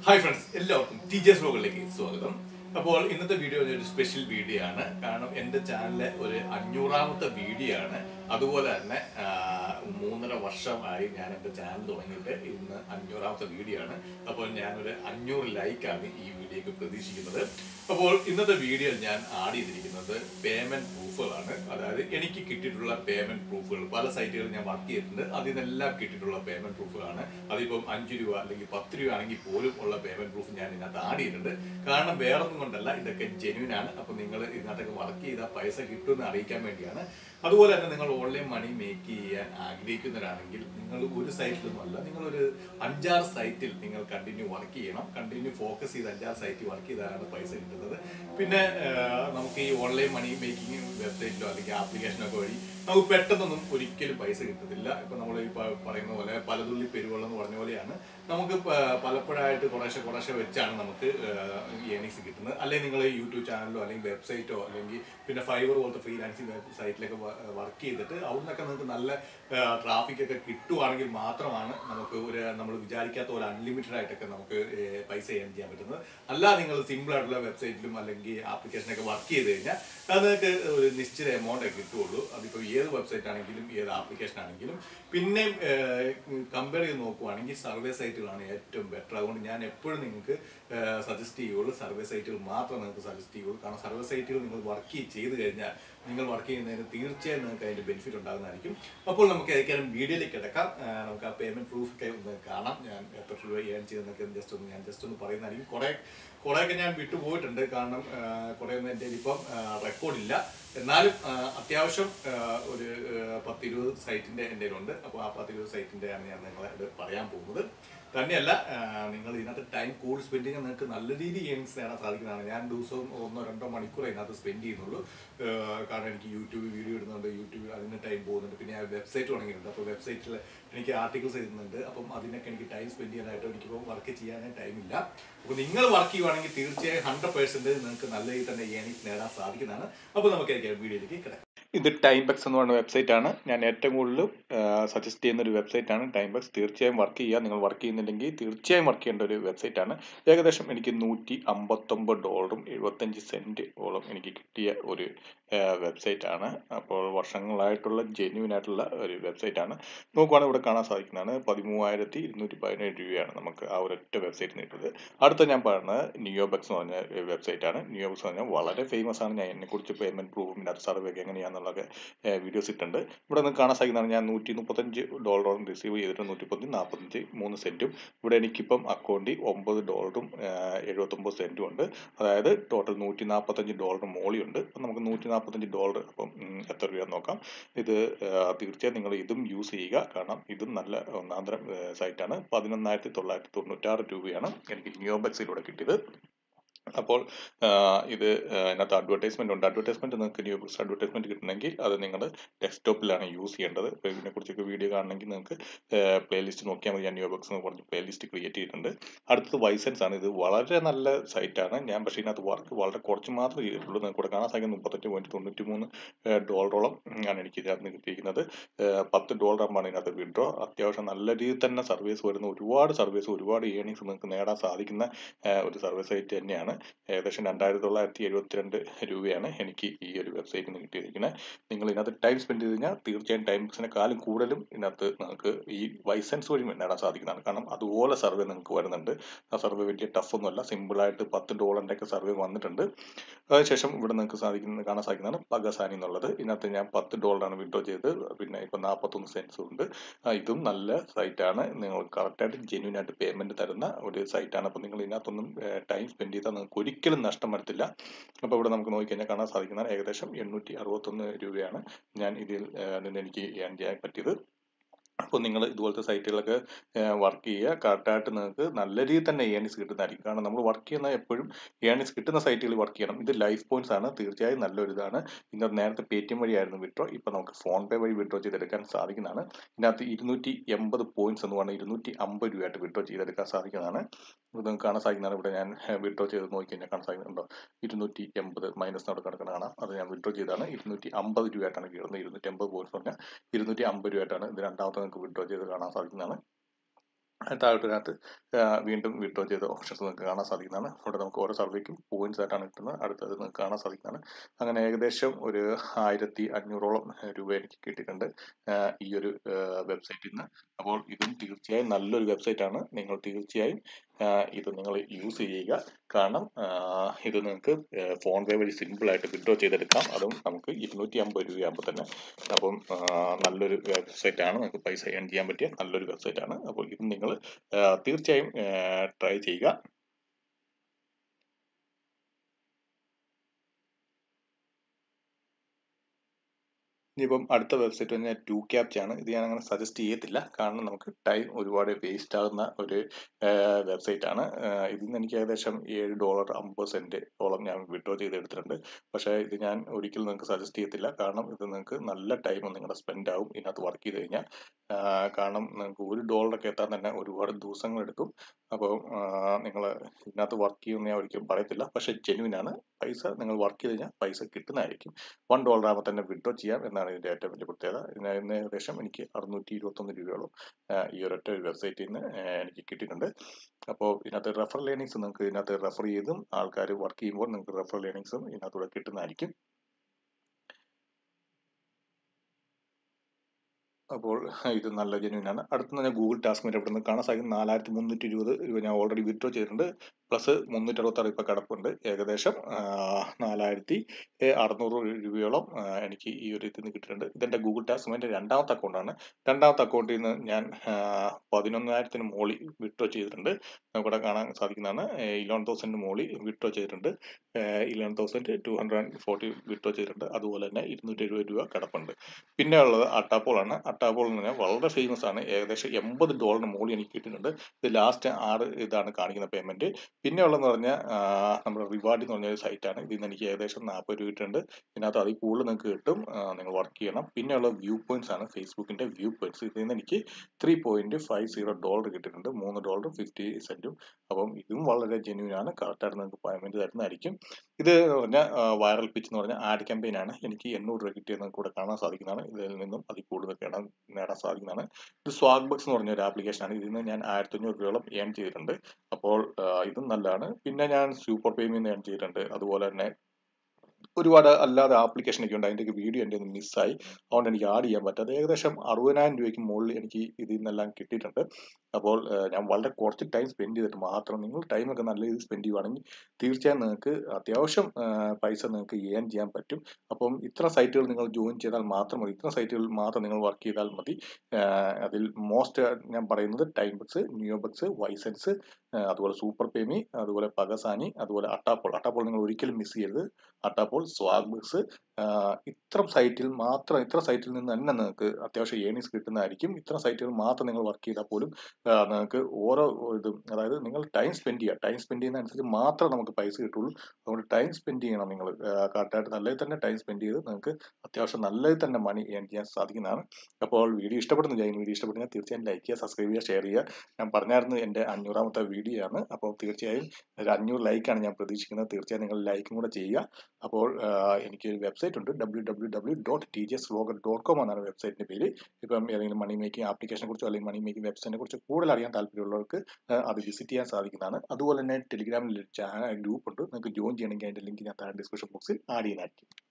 hi friends എല്ലാവർക്കും teachers ബ്ലോഗിലേക്ക് സ്വാഗതം അപ്പോൾ ഇന്നത്തെ വീഡിയോ ഒരു സ്പെഷ്യൽ വീഡിയോ ആണ് കാരണം എൻ്റെ ചാനലിലെ ഒരു അഞ്ഞൂറാമത്തെ വീഡിയോ ആണ് അതുപോലെ തന്നെ ആ, മൂന്നര വർഷമായി ഞാൻ എൻ്റെ ചാനൽ തുടങ്ങിയിട്ട് ഇന്ന് അഞ്ഞൂറാമത്തെ വീഡിയോ ആണ് അപ്പോൾ ഞാനൊരു അഞ്ഞൂറ് ലൈക്കാണ് ഈ വീഡിയോക്ക് പ്രതീക്ഷിക്കുന്നത് അപ്പോൾ ഇന്നത്തെ വീഡിയോയിൽ ഞാൻ ആഡ് ചെയ്തിരിക്കുന്നത് പേയ്മെന്റ് പ്രൂഫുകളാണ് അതായത് എനിക്ക് കിട്ടിയിട്ടുള്ള പേയ്മെന്റ് പ്രൂഫുകൾ പല സൈറ്റുകളിൽ ഞാൻ വർക്ക് ചെയ്തിട്ടുണ്ട് അതിൽ നിന്നെല്ലാം കിട്ടിയിട്ടുള്ള പേയ്മെന്റ് പ്രൂഫുകളാണ് അതിപ്പം അഞ്ച് രൂപ അല്ലെങ്കിൽ പത്ത് രൂപ ആണെങ്കിൽ പോലും ഉള്ള പേയ്മെന്റ് പ്രൂഫ് ഞാൻ ഇതിനകത്ത് ആഡ് ചെയ്തിട്ടുണ്ട് കാരണം വേറൊന്നും കൊണ്ടല്ല ഇതൊക്കെ ജെന്യൂൻ ആണ് അപ്പോൾ നിങ്ങൾ ഇതിനകത്തൊക്കെ വർക്ക് ചെയ്താൽ പൈസ കിട്ടുമെന്ന് അറിയിക്കാൻ വേണ്ടിയാണ് അതുപോലെ തന്നെ നിങ്ങൾ ഓൺലൈൻ മണി മേക്ക് ചെയ്യാൻ ആഗ്രഹിക്കുന്നവരാണെങ്കിൽ നിങ്ങൾ ഒരു സൈറ്റിലൊന്നും അല്ല നിങ്ങളൊരു അഞ്ചാറ് സൈറ്റിൽ നിങ്ങൾ കണ്ടിന്യൂ വർക്ക് ചെയ്യണം കണ്ടിന്യൂ ഫോക്കസ് ചെയ്ത് അഞ്ചാറ് സൈറ്റിൽ വർക്ക് ചെയ്താലാണ് പൈസ കിട്ടുന്നത് പിന്നെ ആ, നമുക്ക് ഈ ഓൺലൈൻ മണി മേക്കിംഗ് വെബ്സൈറ്റിലോ അല്ലെങ്കിൽ ആപ്ലിക്കേഷനോ ഒക്കെ വഴി നമുക്ക് പെട്ടെന്നൊന്നും ഒരിക്കലും പൈസ കിട്ടത്തില്ല ഇപ്പൊ നമ്മൾ ഈ പ- പറയുന്ന പോലെ പലതുള്ളി പെരുവെള്ളം എന്ന് പറഞ്ഞ പോലെയാണ് നമുക്ക് പ- പലപ്പോഴായിട്ട് കുറേശ്ശെ കുറേശ്ശെ വെച്ചാണ് നമുക്ക് ഏണിങ്സ് കിട്ടുന്നത് അല്ലെങ്കിൽ നിങ്ങൾ യൂട്യൂബ് ചാനലോ അല്ലെങ്കിൽ വെബ്സൈറ്റോ അല്ലെങ്കിൽ പിന്നെ ഫൈബർ പോലത്തെ ഫ്രീലാൻസിങ് വെബ്സൈറ്റിലൊക്കെ വർക്ക് ചെയ്തിട്ട് അവിടെ നിന്നൊക്കെ നിങ്ങൾക്ക് നല്ല ട്രാഫിക് ഒക്കെ കിട്ടുവാണെങ്കിൽ മാത്രമാണ് നമുക്ക് ഒരു നമ്മൾ വിചാരിക്കാത്ത പോലെ അൺലിമിറ്റഡ് ആയിട്ടൊക്കെ നമുക്ക് ഏഹ്, പൈസ ഏൺ ചെയ്യാൻ പറ്റുന്നത് അല്ല നിങ്ങൾ സിമ്പിൾ ആയിട്ടുള്ള വെബ്സൈറ്റിലും അല്ലെങ്കിൽ ആപ്ലിക്കേഷനൊക്കെ വർക്ക് ചെയ്ത് കഴിഞ്ഞാൽ അത് നിങ്ങൾക്ക് ഒരു നിശ്ചിത എമൗണ്ട് കിട്ടുള്ളൂ അതിപ്പോൾ ഏത് വെബ്സൈറ്റ് ആണെങ്കിലും ഏത് ആപ്ലിക്കേഷൻ ആണെങ്കിലും പിന്നെ കമ്പയർ ചെയ്ത് നോക്കുവാണെങ്കിൽ സർവേ സൈറ്റുകളാണ് ഏറ്റവും ബെറ്റർ അതുകൊണ്ട് ഞാൻ എപ്പോഴും നിങ്ങൾക്ക് സജസ്റ്റ് ചെയ്യുള്ളൂ സർവേ സൈറ്റുകൾ മാത്രം നിങ്ങൾക്ക് സജസ്റ്റ് ചെയ്യുള്ളൂ കാരണം സർവേ സൈറ്റുകൾ നിങ്ങൾ വർക്ക് ചെയ്ത് കഴിഞ്ഞാൽ നിങ്ങൾ വർക്ക് ചെയ്യുന്നതിന് തീർച്ചയായും നിങ്ങൾക്ക് അതിന്റെ ബെനിഫിറ്റ് ഉണ്ടാകുന്നതായിരിക്കും അപ്പോൾ നമുക്ക് ഏതൊക്കെയാണ് വീഡിയോയിലേക്ക് കിടക്കാം നമുക്ക് ആ പേയ്മെന്റ് പ്രൂഫ് ഒക്കെ ഒന്ന് കാണാം ഞാൻ എത്ര രൂപ ഏൺ ചെയ്തെന്നൊക്കെ ജസ്റ്റ് ഒന്ന് ഞാൻ ജസ്റ്റ് ഒന്ന് പറയുന്നതായിരിക്കും കുറേ കുറേയൊക്കെ ഞാൻ വിട്ടുപോയിട്ടുണ്ട് കാരണം ആ, കുറേ ഒന്നും എൻ്റെ ഇപ്പം റെക്കോർഡില്ല എന്നാലും ആ, അത്യാവശ്യം ആ, ഒരു ആ, പത്തിരുപത് സൈറ്റിന്റെ എൻ്റെ കയ്യിലുണ്ട് അപ്പോൾ ആ പത്തിരുപത് സൈറ്റിന്റെ ആണ് ഞാൻ നിങ്ങളെ ഇത് പറയാൻ പോകുന്നത് തന്നെയല്ല ആ, നിങ്ങൾ ഇതിനകത്ത് ടൈം കൂടുതൽ സ്പെൻഡ് ചെയ്യാൻ നിങ്ങൾക്ക് നല്ല രീതിയിൽ ഏണിങ്സ് നേടാൻ സാധിക്കുന്നതാണ് ഞാൻ ദിവസവും ഒന്നോ രണ്ടോ മണിക്കൂർ ഇതിനകത്ത് സ്പെൻഡ് ചെയ്യുന്നുള്ളൂ ആ, കാരണം എനിക്ക് യൂട്യൂബ് വീഡിയോ ഇടുന്നുണ്ട് യൂട്യൂബ് അതിന് ടൈം പോകുന്നുണ്ട് പിന്നെ ഞാൻ വെബ്സൈറ്റ് തുടങ്ങിയിട്ടുണ്ട് അപ്പോൾ വെബ്സൈറ്റിൽ എനിക്ക് ആർട്ടിക്കിൾസ് എഴുതുന്നുണ്ട് അപ്പം അതിനൊക്കെ എനിക്ക് ടൈം സ്പെൻഡ് ചെയ്യാനായിട്ട് എനിക്കിപ്പോൾ വർക്ക് ചെയ്യാനേ ടൈമില്ല അപ്പോൾ നിങ്ങൾ വർക്ക് ചെയ്യുവാണെങ്കിൽ തീർച്ചയായും ഹൺഡ്രഡ് പെർസെൻറ്റേജ് നിങ്ങൾക്ക് നല്ല രീതിയിൽ തന്നെ ഏണിങ്സ് നേടാൻ സാധിക്കുന്നതാണ് അപ്പോൾ നമുക്ക് വീഡിയോയിലേക്ക് കിടക്കാം ഇത് ടൈം ബക്സ് എന്ന് പറയുന്ന വെബ്സൈറ്റ് ആണ് ഞാൻ ഏറ്റവും കൂടുതൽ സജസ്റ്റ് ചെയ്യുന്ന ഒരു വെബ്സൈറ്റ് ആണ് ടൈം ബക്സ് തീർച്ചയായും വർക്ക് ചെയ്യുക നിങ്ങൾ വർക്ക് ചെയ്യുന്നില്ലെങ്കിൽ തീർച്ചയായും വർക്ക് ചെയ്യേണ്ട ഒരു വെബ്സൈറ്റ് ആണ് ഏകദേശം എനിക്ക് നൂറ്റി അമ്പത്തൊമ്പത് ഡോളറും എഴുപത്തഞ്ച് സെന്റ് ഓളം എനിക്ക് കിട്ടിയ ഒരു വെബ്സൈറ്റ് ആണ് അപ്പോൾ വർഷങ്ങളായിട്ടുള്ള ജെന്യൂൻ ആയിട്ടുള്ള ഒരു വെബ്സൈറ്റ് ആണ് നോക്കുവാണെങ്കിൽ ഇവിടെ കാണാൻ സാധിക്കുന്നതാണ് പതിമൂവായിരത്തി ഇരുന്നൂറ്റി പതിനേഴ് രൂപയാണ് നമുക്ക് ആ ഒരൊറ്റ വെബ്സൈറ്റ് കിട്ടുന്നത് അടുത്ത ഞാൻ പറയുന്നത് നിയോബക്സ് എന്ന് പറഞ്ഞ വെബ്സൈറ്റ് ആണ് നിയോബക്സ് എന്ന് പറഞ്ഞാൽ വളരെ ഫേമസ് ആണ് ഞാൻ എന്നെക്കുറിച്ച് പേയ്മെന്റ് പ്രൂഫും ഇതിനകത്ത് സർവേ ഒക്കെ എങ്ങനെയാണെന്നുള്ളതൊക്കെ വീഡിയോസ് ഇട്ടുണ്ട് ഇവിടെ നിന്ന് കാണാൻ സാധിക്കുന്നതാണ് ഞാൻ നൂറ്റി മുപ്പത്തഞ്ച് ഡോളറോളം റിസീവ് ചെയ്തിട്ട് നൂറ്റി മുപ്പത്തി നാൽപ്പത്തഞ്ച് മൂന്ന് സെന്റും ഇവിടെ എനിക്കിപ്പം അക്കൗണ്ടിൽ ഒമ്പത് ഡോളറും എഴുപത്തൊമ്പത് സെന്റും ഉണ്ട് അതായത് ടോട്ടൽ നൂറ്റി നാൽപ്പത്തഞ്ച് ഡോളർ മോളിയുണ്ട് അപ്പം നമുക്ക് നൂറ്റി നാൽപ്പത്തഞ്ച് ഡോളർ അപ്പം ഉം, എത്ര രൂപ നോക്കാം ഇത് ആ, തീർച്ചയായും നിങ്ങൾ ഇതും യൂസ് ചെയ്യുക കാരണം ഇതും നല്ല ഒന്നാന്തരം സൈറ്റാണ് പതിനൊന്നായിരത്തി തൊള്ളായിരത്തി തൊണ്ണൂറ്റാറ് രൂപയാണ് എനിക്ക് നിയോബക്സിലൂടെ കിട്ടിയത് അപ്പോൾ ആ, ഇത് ആ, ഇതിനകത്ത് അഡ്വർടൈസ്മെന്റ് ഉണ്ട് അഡ്വർടൈസ്മെന്റ് നിങ്ങൾക്ക് ന്യൂ ബുക്സ് അഡ്വർടൈസ്മെന്റ് കിട്ടണമെങ്കിൽ അത് നിങ്ങൾ ഡെസ്ക്ടോപ്പിലാണ് യൂസ് ചെയ്യേണ്ടത് ഇപ്പോൾ ഇതിനെക്കുറിച്ചൊക്കെ വീഡിയോ കാണണമെങ്കിൽ നിങ്ങൾക്ക് പ്ലേലിസ്റ്റ് നോക്കിയാൽ മതി ഞാൻ ന്യൂ ബുക്സ് എന്ന് പറഞ്ഞ് പ്ലേലിസ്റ്റ് ക്രിയേറ്റ് ചെയ്തിട്ടുണ്ട് അടുത്തത് വൈസൻസ് ആണ് ഇത് വളരെ നല്ല സൈറ്റാണ് ഞാൻ പക്ഷേ ഇതിനകത്ത് വർക്ക് വളരെ കുറച്ച് മാത്രമേ ചെയ്തിട്ടുള്ളൂ നിങ്ങൾക്ക് ഇവിടെ കാണാൻ സാധിക്കും മുപ്പത്തെട്ട് പോയിന്റ് തൊണ്ണൂറ്റി മൂന്ന് ഡോളറോളം ആണ് എനിക്ക് ഇതിനകത്ത് നിന്ന് കിട്ടിയിരിക്കുന്നത് ഏഹ് പത്ത് ഡോളർ ആകുമ്പോൾ ഇതിനകത്ത് വിഡ്രോ അത്യാവശ്യം നല്ല രീതിയിൽ തന്നെ സർവീസ് വരുന്ന ഒരുപാട് സർവീസ് ഒരുപാട് ഏണിങ്സ് നിങ്ങൾക്ക് നേടാൻ സാധിക്കുന്ന ഏഹ് ഒരു സർവീസ് സൈറ്റ് തന്നെയാണ് ഏകദേശം രണ്ടായിരത്തി തൊള്ളായിരത്തി എഴുപത്തിരണ്ട് രൂപയാണ് എനിക്ക് ഈ ഒരു വെബ്സൈറ്റിൽ നിന്ന് കിട്ടിയിരിക്കുന്നത് നിങ്ങൾ ഇതിനകത്ത് ടൈം സ്പെൻഡ് ചെയ്ത് കഴിഞ്ഞാൽ തീർച്ചയായും ടൈം ബുക്സിനെക്കാളും കൂടുതലും ഇതിനകത്ത് നിങ്ങൾക്ക് ഈ ലൈസൻസ് വഴി നേടാൻ സാധിക്കുന്നതാണ് കാരണം അതുപോലെ സർവേ നിങ്ങൾക്ക് വരുന്നുണ്ട് ആ സർവേ വലിയ ടഫ് ഒന്നുമല്ല സിമ്പിളായിട്ട് പത്ത് ഡോളറിൻ്റെ ഒക്കെ സർവേ വന്നിട്ടുണ്ട് അതിനുശേഷം ഇവിടെ നിങ്ങൾക്ക് സാധിക്കുന്ന കാണാൻ സാധിക്കുന്നതാണ് പഗസാനി എന്നുള്ളത് ഇതിനകത്ത് ഞാൻ പത്ത് ഡോളറാണ് വിഡ്രോ ചെയ്ത് പിന്നെ ഇപ്പം നാൽപ്പത്തൊന്ന് സെൻസും ഉണ്ട് ആ, ഇതും നല്ല സൈറ്റാണ് നിങ്ങൾ കറക്റ്റായിട്ട് ജെന്യൂൻ ആയിട്ട് പേയ്മെന്റ് തരുന്ന ഒരു സൈറ്റാണ് അപ്പോൾ നിങ്ങൾ ഇതിനകത്തൊന്നും ടൈം സ്പെൻഡ് ചെയ്താൽ നിങ്ങൾക്ക് ഒരിക്കലും നഷ്ടം വരത്തില്ല അപ്പോൾ ഇവിടെ നമുക്ക് നോക്കിക്കഴിഞ്ഞാൽ കാണാൻ സാധിക്കുന്നത് ഏകദേശം എണ്ണൂറ്റി അറുപത്തൊന്ന് രൂപയാണ് ഞാൻ ഇതിൽ ആ, നിന്ന് എനിക്ക് ഏൺ ചെയ്യാൻ പറ്റിയത് അപ്പോൾ നിങ്ങൾ ഇതുപോലത്തെ സൈറ്റുകളൊക്കെ വർക്ക് ചെയ്യുക കറക്റ്റായിട്ട് നിങ്ങൾക്ക് നല്ല രീതിയിൽ തന്നെ ഏണിങ്സ് കിട്ടുന്നതായിരിക്കും കാരണം നമ്മൾ വർക്ക് ചെയ്യുന്ന എപ്പോഴും ഏണിങ്സ് കിട്ടുന്ന സൈറ്റുകളിൽ വർക്ക് ചെയ്യണം ഇത് ലൈഫ് പോയിന്റ്സ് ആണ് തീർച്ചയായും നല്ലൊരു ഇതാണ് ഇന്നത്തെ നേരത്തെ പേ ടി എം വഴിയായിരുന്നു വിഡ്രോ ഇപ്പോൾ നമുക്ക് ഫോൺ പേ വഴി വിഡ്രോ ചെയ്തെടുക്കാൻ സാധിക്കുന്നതാണ് ഇതിനകത്ത് ഇരുന്നൂറ്റി എൺപത് പോയിന്റ്സ് എന്ന് പറഞ്ഞാൽ ഇരുന്നൂറ്റി അമ്പത് രൂപയായിട്ട് വിഡ്രോ ചെയ്തെടുക്കാൻ സാധിക്കുന്നതാണ് ഇത് നിങ്ങൾക്ക് കാണാൻ സാധിക്കുന്നതാണ് ഇവിടെ ഞാൻ വിഡ്രോ ചെയ്ത് നോക്കിക്കഴിഞ്ഞാൽ കാണാൻ സാധിക്കുന്നുണ്ടോ ഇരുന്നൂറ്റി എൺപത് മൈനസ് അവിടെ കിടക്കുന്ന കാണാം അത് ഞാൻ വിഡ്രോ ചെയ്താണ് ഇരുന്നൂറ്റി അമ്പത് രൂപയായിട്ടാണ് കയറുന്നത് ഇരുന്നൂറ്റി അമ്പത് പോയിന്റ്സ് പറഞ്ഞാൽ ഇരുന്നൂറ്റി അമ്പത് രൂപയായിട്ടാണ് ഇത് രണ്ടാമത്തെ നിങ്ങൾക്ക് വിഡ്രോ ചെയ്ത് കാണാൻ സാധിക്കുന്നതാണ് താഴോട്ടിനകത്ത് വീണ്ടും വിഡ്രോ ചെയ്ത ഓപ്ഷൻസ് നിങ്ങൾക്ക് കാണാൻ സാധിക്കുന്നതാണ് അവിടെ നമുക്ക് ഓരോ സർവേക്കും പോയിന്റ്സ് ആയിട്ടാണ് കിട്ടുന്നത് അടുത്തത് നിങ്ങൾക്ക് കാണാൻ സാധിക്കുന്നതാണ് അങ്ങനെ ഏകദേശം ഒരു ആയിരത്തി അഞ്ഞൂറോളം രൂപ എനിക്ക് കിട്ടിയിട്ടുണ്ട് ആ, ഈ ഒരു വെബ്സൈറ്റിൽ നിന്ന് അപ്പോൾ ഇതും തീർച്ചയായും നല്ലൊരു വെബ്സൈറ്റ് ആണ് നിങ്ങൾ തീർച്ചയായും ആ, ഇത് നിങ്ങൾ യൂസ് ചെയ്യുക കാരണം ആ, ഇത് നിങ്ങൾക്ക് ഫോൺ പേ വഴി സിമ്പിൾ ആയിട്ട് വിഡ്രോ ചെയ്തെടുക്കാം അതും നമുക്ക് ഇരുന്നൂറ്റി അമ്പത് രൂപയാകുമ്പോൾ തന്നെ അപ്പം ആ, നല്ലൊരു വെബ്സൈറ്റ് ആണ് നിങ്ങൾക്ക് പൈസ ഏൺ ചെയ്യാൻ പറ്റിയ നല്ലൊരു വെബ്സൈറ്റ് ആണ് അപ്പോൾ ഇത് നിങ്ങൾ തീർച്ചയായും ട്രൈ ചെയ്യുക ഇനിയിപ്പം അടുത്ത വെബ്സൈറ്റ് പറഞ്ഞാൽ ടു ക്യാപ്ച ആണ് ഇത് ഞാൻ അങ്ങനെ സജസ്റ്റ് ചെയ്യത്തില്ല കാരണം നമുക്ക് ടൈം ഒരുപാട് വേസ്റ്റ് ആകുന്ന ഒരു വെബ്സൈറ്റ് ആണ് ആഹ് ഇതിൽ നിന്ന് എനിക്ക് ഏകദേശം ഏഴ് ഡോളർ അമ്പത് സെന്റ് ഓളം ഞാൻ വിഡ്രോ ചെയ്ത് എടുത്തിട്ടുണ്ട് പക്ഷേ ഇത് ഞാൻ ഒരിക്കലും നിങ്ങൾക്ക് സജസ്റ്റ് ചെയ്യത്തില്ല കാരണം ഇത് നിങ്ങൾക്ക് നല്ല ടൈം നിങ്ങളുടെ സ്പെൻഡ് ആവും ഇതിനകത്ത് വർക്ക് ചെയ്ത് കഴിഞ്ഞാൽ ആഹ് കാരണം നിങ്ങൾക്ക് ഒരു ഡോളറൊക്കെ എത്താൻ തന്നെ ഒരുപാട് ദിവസങ്ങൾ എടുക്കും അപ്പോൾ നിങ്ങൾ ഇതിനകത്ത് വർക്ക് ചെയ്യുമെന്ന് ഞാൻ ഒരിക്കലും പറയത്തില്ല പക്ഷേ ജെനുവിൻ ആണ് പൈസ നിങ്ങൾ വർക്ക് ചെയ്ത് കഴിഞ്ഞാൽ പൈസ കിട്ടുന്നതായിരിക്കും വൺ ഡോളർ ആകുമ്പോൾ തന്നെ വിഡ്രോ ചെയ്യാം എന്നാണ് ഇതിൻ്റെ ഏറ്റവും വലിയ പ്രത്യേകത ഇതിന് ഇന്ന് ഏകദേശം എനിക്ക് അറുന്നൂറ്റി ഇരുപത്തൊന്ന് രൂപയോളം ആ, ഈ ഒരൊറ്റ വെബ്സൈറ്റിൽ നിന്ന് ആ, എനിക്ക് കിട്ടിയിട്ടുണ്ട് അപ്പോൾ ഇതിനകത്ത് റെഫർ ലേണിങ്സ് നിങ്ങൾക്ക് ഇതിനകത്ത് റെഫർ ചെയ്തും ആൾക്കാർ വർക്ക് ചെയ്യുമ്പോൾ നിങ്ങൾക്ക് റെഫർ ലേണിങ്സും ഇതിനകത്തൂടെ കിട്ടുന്നതായിരിക്കും അപ്പോൾ ഇത് നല്ല ജെന്യൂൻ ആണ് അടുത്ത തന്നെ ഗൂഗിൾ ടാസ്ക് മീറ്റ് ഇവിടെ നിന്ന് കാണാൻ സാധിക്കും നാലായിരത്തി മുന്നൂറ്റി ഇരുപത് രൂപ ഞാൻ ഓൾറെഡി വിഡ്രോ ചെയ്തിട്ടുണ്ട് പ്ലസ് മുന്നൂറ്റി അറുപത്താറ് ഇപ്പോൾ കിടപ്പുണ്ട് ഏകദേശം ആ, നാലായിരത്തി അറുന്നൂറ് രൂപയോളം ആ, എനിക്ക് ഈ ഒരു ഇതിൽ നിന്ന് കിട്ടിയിട്ടുണ്ട് ഇതെൻ്റെ ഗൂഗിൾ ടാസ്ക് മീറ്റ് രണ്ടാമത്തെ അക്കൗണ്ടാണ് രണ്ടാമത്തെ അക്കൗണ്ടിൽ നിന്ന് ഞാൻ ആ, പതിനൊന്നായിരത്തിന് മുകളിൽ വിഡ്രോ ചെയ്തിട്ടുണ്ട് നമുക്കിവിടെ കാണാൻ സാധിക്കുന്നതാണ് ഇലവൻ തൗസൻഡ് മുകളിൽ വിഡ്രോ ചെയ്തിട്ടുണ്ട് eleven thousand two hundred and forty withdraw ചെയ്തിട്ടുണ്ട് അതുപോലെ തന്നെ ഇരുന്നൂറ്റി എഴുപത് രൂപ കിടപ്പുണ്ട് പിന്നെ ഉള്ളത് അട്ടാപ്പോൾ ആണ് അട്ടാപ്പോൾ എന്ന് പറഞ്ഞാൽ വളരെ ഫേമസ് ആണ് ഏകദേശം എൺപത് ഡോളറിന് മുകളിൽ എനിക്ക് കിട്ടുന്നുണ്ട് ഇത് ലാസ്റ്റ് ആറ് ഇതാണ് കാണിക്കുന്ന പേയ്മെന്റ് പിന്നെ ഉള്ളതെന്ന് പറഞ്ഞാൽ നമ്മുടെ റിവാർഡ് എന്ന് പറഞ്ഞ ഒരു സൈറ്റാണ് ഇതിൽ നിന്ന് എനിക്ക് ഏകദേശം നാൽപ്പത് രൂപ കിട്ടുന്നുണ്ട് ഇതിനകത്ത് അതിൽ കൂടുതൽ നിങ്ങൾക്ക് കിട്ടും ആ, നിങ്ങൾ വർക്ക് ചെയ്യണം പിന്നെ ഉള്ള വ്യൂ പോയിന്റ്സ് ആണ് ഫേസ്ബുക്കിന്റെ വ്യൂ പോയിന്റ്സ് ഇതിൽ നിന്ന് എനിക്ക് three point five zero dollar കിട്ടിയിട്ടുണ്ട് മൂന്ന് ഡോളർ ഫിഫ്റ്റി സെന്റും അപ്പം ഇതും വളരെ ജെന്യൂൻ ആണ് കറക്റ്റായിട്ട് നിങ്ങൾക്ക് പേയ്മെന്റ് തരുന്നതായിരിക്കും ഇത് എന്ന് പറഞ്ഞാൽ വൈറൽ പിച്ച് എന്ന് പറഞ്ഞാൽ ആഡ് ക്യാമ്പയിൻ ആണ് എനിക്ക് എണ്ണൂറ് രൂപ കിട്ടിയെന്ന് കൂടെ കാണാൻ സാധിക്കുന്നതാണ് ഇതിൽ നിന്നും അതിൽ കൂടുതൽ നേടാൻ നേടാൻ സാധിക്കുന്നതാണ് ഇത് സ്വാഗ് ബക്സ് എന്ന് പറഞ്ഞ ഒരു ആപ്ലിക്കേഷൻ ആണ് ഇതിൽ നിന്ന് ഞാൻ ആയിരത്തി അഞ്ഞൂറ് രൂപയോളം ഏൺ ചെയ്തിട്ടുണ്ട് അപ്പോൾ ആ, ഇതും നല്ലതാണ് പിന്നെ ഞാൻ സൂപ്പർ പേയ്മെന്റ് ഏൺ ചെയ്തിട്ടുണ്ട് അതുപോലെ തന്നെ ഒരുപാട് അല്ലാതെ ആപ്ലിക്കേഷൻ ഒക്കെ ഉണ്ട് അതിൻ്റെയൊക്കെ വീഡിയോ എൻ്റെ ഒന്ന് മിസ്സായി അതുകൊണ്ട് എനിക്ക് ആഡ് ചെയ്യാൻ പറ്റാതെ ഏകദേശം അറുപതിനായിരം രൂപയ്ക്ക് മുകളിൽ എനിക്ക് ഇതിൽ നിന്നെല്ലാം കിട്ടിയിട്ടുണ്ട് അപ്പോൾ ആ, ഞാൻ വളരെ കുറച്ച് ടൈം സ്പെൻഡ് ചെയ്തിട്ട് മാത്രം നിങ്ങൾ ടൈമൊക്കെ നല്ല രീതിയിൽ സ്പെൻഡ് ചെയ്യുവാണെങ്കിൽ തീർച്ചയായും നിങ്ങൾക്ക് അത്യാവശ്യം ആ, പൈസ നിങ്ങൾക്ക് ഏൺ ചെയ്യാൻ പറ്റും അപ്പം ഇത്ര സൈറ്റുകൾ നിങ്ങൾ ജോയിൻ ചെയ്താൽ മാത്രം മതി ഇത്ര സൈറ്റുകൾ മാത്രം നിങ്ങൾ വർക്ക് ചെയ്താൽ മതി ആ, അതിൽ മോസ്റ്റ് ഞാൻ പറയുന്നത് ടൈം ബക്സ് ന്യൂ ബക്സ് വൈസൻസ് അതുപോലെ സൂപ്പർ പേമി അതുപോലെ പകസാനി അതുപോലെ അട്ടാപ്പോൾ അട്ടാപ്പോൾ നിങ്ങൾ ഒരിക്കലും മിസ് ചെയ്യരുത് അട്ടാപ്പോൾ സ്വാഗ് ബക്സ് ഇത്തരം സൈറ്റിൽ മാത്രം ഇത്ര സൈറ്റിൽ നിന്ന് തന്നെ നിങ്ങൾക്ക് അത്യാവശ്യം ഏണിങ്സ് കിട്ടുന്നതായിരിക്കും ഇത്ര സൈറ്റുകൾ മാത്രം നിങ്ങൾ വർക്ക് ചെയ്താൽ പോലും ആ, നിങ്ങൾക്ക് ഓരോ ഇതും അതായത് നിങ്ങൾ ടൈം സ്പെൻഡ് ചെയ്യുക ടൈം സ്പെൻഡ് ചെയ്യുന്ന അനുസരിച്ച് മാത്രം നമുക്ക് പൈസ കിട്ടുള്ളൂ അതുകൊണ്ട് ടൈം സ്പെൻഡ് ചെയ്യണം നിങ്ങൾ കറക്റ്റായിട്ട് നല്ലതിൽ തന്നെ ടൈം സ്പെൻഡ് ചെയ്ത് നിങ്ങൾക്ക് അത്യാവശ്യം നല്ലതിൽ തന്നെ മണി ഏൺ ചെയ്യാൻ സാധിക്കുന്നതാണ് അപ്പോൾ വീഡിയോ ഇഷ്ടപ്പെടുന്നില്ല ഈ വീഡിയോ ഇഷ്ടപ്പെടുന്ന തീർച്ചയായും ലൈക്ക് ചെയ്യുക സബ്സ്ക്രൈബ് ചെയ്യുക ഷെയർ ചെയ്യുക ഞാൻ പറഞ്ഞായിരുന്നു എൻ്റെ അഞ്ഞൂറാമത്തെ വീഡിയോ ആണ് അപ്പോൾ തീർച്ചയായും ഒരു അഞ്ഞൂറ് ലൈക്കാണ് ഞാൻ പ്രതീക്ഷിക്കുന്നത് തീർച്ചയായും നിങ്ങൾ ലൈക്കും കൂടെ ചെയ്യുക അപ്പോൾ ആ, എനിക്കൊരു വെബ്സൈറ്റ് ഉണ്ട് W W W dot T G S vlogger dot com എന്നാണ് വെബ്സൈറ്റിൻ്റെ പേര് ഇപ്പം ഏതെങ്കിലും മണി മേക്കിംഗ് ആപ്ലിക്കേഷനെ കുറിച്ചോ അല്ലെങ്കിൽ മണി മേക്കിംഗ് വെബ്സൈറ്റിനെ കുറിച്ച് കൂടുതൽ അറിയാൻ താല്പര്യമുള്ളവർക്ക് ആ, അത് വിസിറ്റ് ചെയ്യാൻ സാധിക്കുന്നതാണ് അതുപോലെ തന്നെ ടെലിഗ്രാമിൽ ഒരു ചാനൽ ഗ്രൂപ്പ് ഉണ്ട് നിങ്ങൾക്ക് ജോയിൻ ചെയ്യണമെങ്കിൽ അതിൻ്റെ ലിങ്ക് ഞാൻ താഴെ ഡിസ്ക്രിപ്ഷൻ ബോക്സിൽ ആഡ് ചെയ്യുന്നതായിരിക്കും